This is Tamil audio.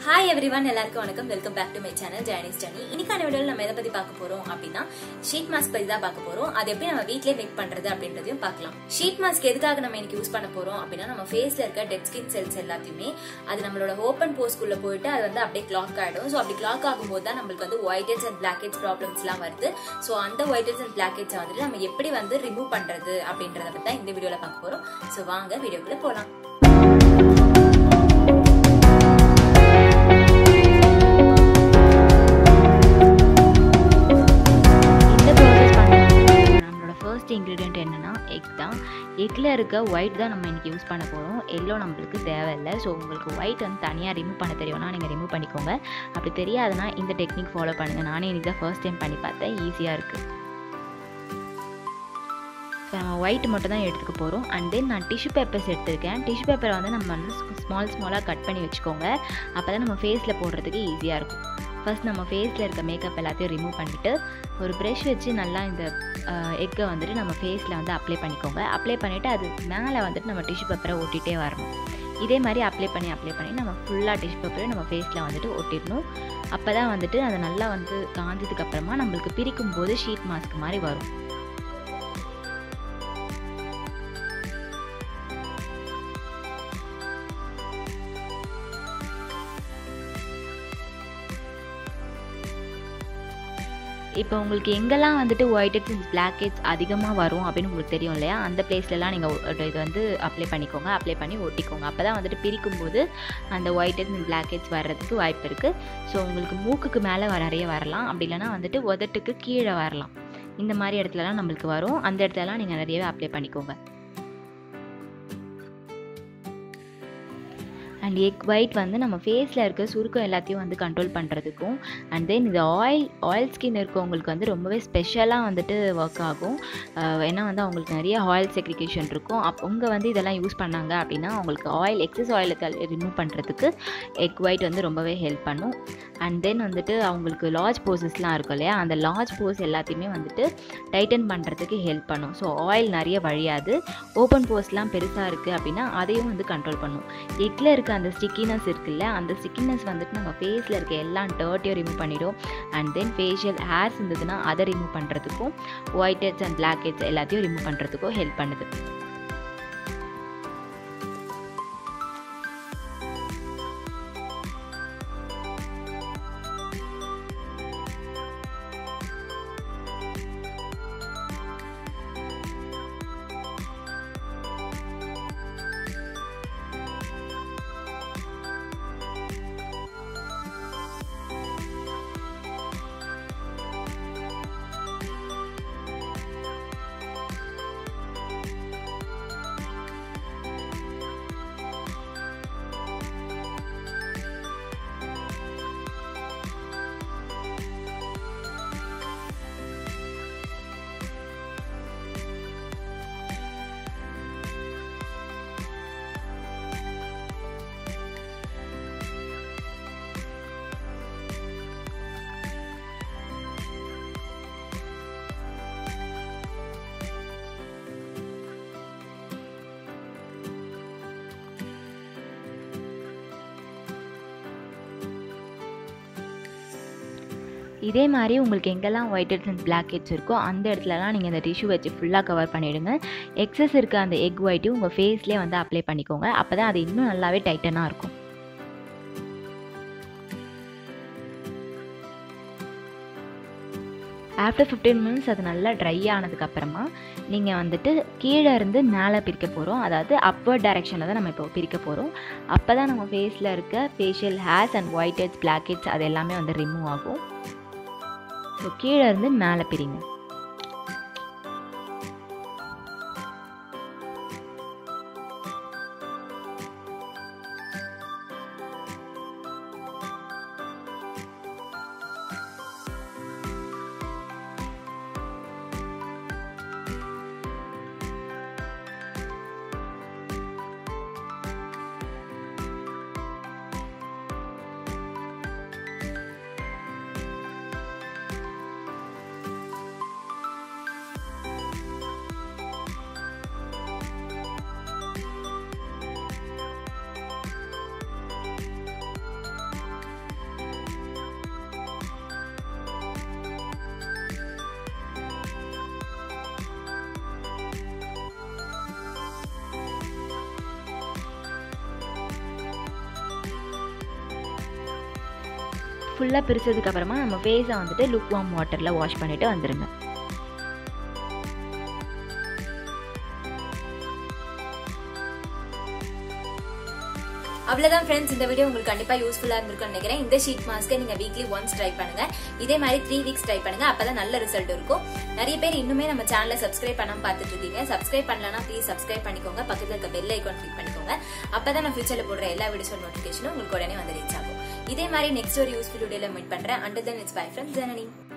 ஹாய் எவ்ரி ஒன் எல்லாருக்கும் வணக்கம் welcome back to my channel ஜேனிஸ் ஜனி இன்னைக்கான வீடியோவில் நம்ம எதை பத்தி பார்க்க போறோம் அப்படின்னா ஷீட் மாஸ்க் பத்தி தான் பார்க்க போறோம் அது எப்படி நம்ம வீட்லயே மேக் பண்றது அப்படின்றதையும் பார்க்கலாம் ஷீட் மாஸ்க் எதுக்காக நம்ம இன்னைக்கு யூஸ் பண்ண போறோம் அப்படின்னா நம்ம ஃபேஸ்ல இருக்க டெட் ஸ்கின் செல்ஸ் எல்லாத்தையுமே அது நம்மளோட ஓப்பன் போஸ்க்குள்ள போயிட்டு அது வந்து அப்படியே கிளாக் ஆயிடும் ஸோ அப்படி கிளாக் ஆகும்போது தான் நம்மளுக்கு வந்து white heads and black heads problems எல்லாம் வருது ஸோ அந்த white heads and black heads வந்துட்டு நம்ம எப்படி வந்து ரிமூவ் பண்றது அப்படின்றத பத்தி தான் இந்த வீடியோல பார்க்க போறோம் ஸோ வாங்க வீடியோக்குள்ள போலாம் இந்த ப்ராசஸ் பண்ணுறதுக்கு நம்மளோட ஃபர்ஸ்ட் இன்க்ரீடியன்ட் என்னென்னா எக் தான் எக்கில் இருக்க ஒயிட் தான் நம்ம இன்றைக்கி யூஸ் பண்ண போகிறோம் எல்லோ நம்மளுக்கு தேவையில்லை ஸோ உங்களுக்கு ஒயிட் வந்து தனியாக ரிமூவ் பண்ண தெரியும்னா நீங்கள் ரிமூவ் பண்ணிக்கோங்க அப்படி தெரியாதுன்னா இந்த டெக்னிக் ஃபாலோ பண்ணுங்கள் நானே இன்றைக்கி தான் ஃபர்ஸ்ட் டைம் பண்ணி பார்த்தேன் ஈஸியாக இருக்குது ஸோ நம்ம ஒயிட் மட்டும் தான் எடுத்துக்க போகிறோம் அண்ட் தென் நான் டிஷ்யூ பேப்பர்ஸ் எடுத்திருக்கேன் டிஷ்யூ பேப்பரை வந்து நம்ம வந்து ஸ்மால் ஸ்மாலாக கட் பண்ணி வச்சுக்கோங்க அப்போ தான் நம்ம ஃபேஸில் போடுறதுக்கு ஈஸியாக இருக்கும் ஃபர்ஸ்ட் நம்ம ஃபேஸில் இருக்க மேக்கப் எல்லாத்தையும் ரிமூவ் பண்ணிவிட்டு ஒரு ப்ரெஷ் வச்சு நல்லா இந்த எக்கை வந்துட்டு நம்ம ஃபேஸில் வந்து அப்ளை பண்ணிக்கோங்க அப்ளை பண்ணிவிட்டு அது மேலே வந்துட்டு நம்ம டிஷ்யூ பேப்பரை ஒட்டிகிட்டே வரணும் இதே மாதிரி அப்ளை பண்ணி அப்ளை பண்ணி நம்ம ஃபுல்லாக டிஷ்யூ பேப்பரையும் நம்ம ஃபேஸில் வந்துட்டு ஒட்டிடணும் அப்போ தான் வந்துட்டு அது நல்லா வந்து காஞ்சதுக்கு அப்புறமா நம்மளுக்கு பிரிக்கும் போது ஷீட் மாஸ்க் மாதிரி வரும் இப்போ உங்களுக்கு எங்கெல்லாம் வந்துட்டு white heads and black heads அதிகமாக வரும் அப்படின்னு உங்களுக்கு தெரியும் இல்லையா அந்த பிளேஸ்லலாம் நீங்கள் இது வந்து அப்ளை பண்ணிக்கோங்க அப்ளை பண்ணி ஒட்டிக்கோங்க அப்போ தான் வந்துட்டு பிரிக்கும்போது அந்த white heads and black heads வர்றதுக்கு வாய்ப்பு இருக்குது ஸோ உங்களுக்கு மூக்குக்கு மேலே நிறைய வரலாம் அப்படி இல்லைனா வந்துட்டு உதட்டுக்கு கீழே வரலாம் இந்த மாதிரி இடத்துலலாம் நம்மளுக்கு வரும் அந்த இடத்துலலாம் நீங்கள் நிறையவே அப்ளை பண்ணிக்கோங்க அண்ட் எக் ஒயிட் வந்து நம்ம ஃபேஸில் இருக்க சுருக்கம் எல்லாத்தையும் வந்து கண்ட்ரோல் பண்ணுறதுக்கும் அண்ட் தென் இது ஆயில் ஆயில் ஸ்கின் இருக்கவங்களுக்கு வந்து ரொம்பவே ஸ்பெஷலாக வந்துட்டு ஒர்க் ஆகும் ஏன்னா வந்து அவங்களுக்கு நிறைய ஆயில் செக்ரிகேஷன் இருக்கும் அப் அவங்க வந்து இதெல்லாம் யூஸ் பண்ணாங்க அப்படின்னா அவங்களுக்கு ஆயில் எக்ஸஸ் ஆயிலை ரிமூவ் பண்ணுறதுக்கு எக் ஒயிட் வந்து ரொம்பவே ஹெல்ப் பண்ணும் அண்ட் தென் வந்துட்டு அவங்களுக்கு லார்ஜ் போசஸ்லாம் இருக்கும் இல்லையா அந்த லார்ஜ் போஸ் எல்லாத்தையுமே வந்துட்டு டைட்டன் பண்ணுறதுக்கு ஹெல்ப் பண்ணும் ஸோ ஆயில் நிறைய வழியாது ஓப்பன் போஸ்லாம் பெருசாக இருக்குது அப்படின்னா அதையும் வந்து கண்ட்ரோல் பண்ணும் எக்கில் இருக்க அந்த ஸ்டிக்கினஸ் இருக்குல்ல அந்த ஸ்டிக்கினஸ் வந்துட்டு நம்ம ஃபேஸில் இருக்க எல்லா டர்ட்டையும் ரிமூவ் பண்ணிடும் அண்ட் தென் ஃபேஷியல் ஹேர்ஸ் இருந்ததுன்னா அதை ரிமூவ் பண்ணுறதுக்கும் white heads and black heads எல்லாத்தையும் ரிமூவ் பண்ணுறதுக்கும் ஹெல்ப் பண்ணுது இதே மாதிரி உங்களுக்கு எங்கெல்லாம் white heads and black heads இருக்கோ அந்த இடத்துலலாம் நீங்கள் இந்த டிஷ்யூ வச்சு ஃபுல்லாக கவர் பண்ணிவிடுங்க எக்ஸஸ் இருக்க அந்த எக் ஒயிட்டையும் உங்கள் ஃபேஸ்லேயே வந்து அப்ளை பண்ணிக்கோங்க அப்போ தான் அது இன்னும் நல்லாவே டைட்டனாக இருக்கும் ஆஃப்டர் ஃபிஃப்டீன் மினிட்ஸ் அது நல்லா ட்ரை ஆனதுக்கப்புறமா நீங்கள் வந்துட்டு கீழே இருந்து மேலே பிரிக்க போகிறோம் அதாவது அப்வர்ட் டைரெக்ஷனில் தான் நம்ம இப்போ பிரிக்க போகிறோம் அப்போ தான் நம்ம ஃபேஸில் இருக்க facial hairs and white heads black heads அது எல்லாமே வந்து ரிமூவ் ஆகும் ஸோ கீழே இருந்து மேலே பிரிங்க ஃபுல்லாக பிரிச்சதுக்கு அப்புறமா நம்ம ஃபேஸை வந்துட்டு லுக் வார்ம் வாட்டரில் வாஷ் பண்ணிட்டு வந்துருங்க அவ்வளவுதான் ஃப்ரெண்ட்ஸ் இந்த வீடியோ உங்களுக்கு கண்டிப்பா யூஸ்ஃபுல்லா இருந்திருக்கும்னு நினைக்கிறேன் இந்த ஷீட் மாஸ்க்கை நீங்க வீக்லி ஒன்ஸ் ட்ரை பண்ணுங்க இதே மாதிரி த்ரீ வீக்ஸ் ட்ரை பண்ணுங்க அப்பதான் நல்ல ரிசல்ட் இருக்கும் நிறைய பேர் இன்னுமே நம்ம சேனலை சப்ஸ்கிரைப் பண்ணாம பார்த்துட்டு இருக்கீங்க சப்ஸ்கிரைப் பண்ணலனா ப்ளீஸ் சப்ஸ்கிரைப் பண்ணிக்கோங்க பக்கத்துல இருக்க பெல் ஐக்கான் கிளிக் பண்ணிக்கோங்க அப்பதான் நான் ஃபியூச்சர்ல போடுற எல்லா வீடியோஸோட நோட்டிஃபிகேஷனும் உங்களுக்கு உடனே வந்து ரீச் ஆகும் இதே மாதிரி நெக்ஸ்ட் ஒரு யூஸ்ஃபுல் வீடியோல மீட் பண்றேன் until then it's bye from Janani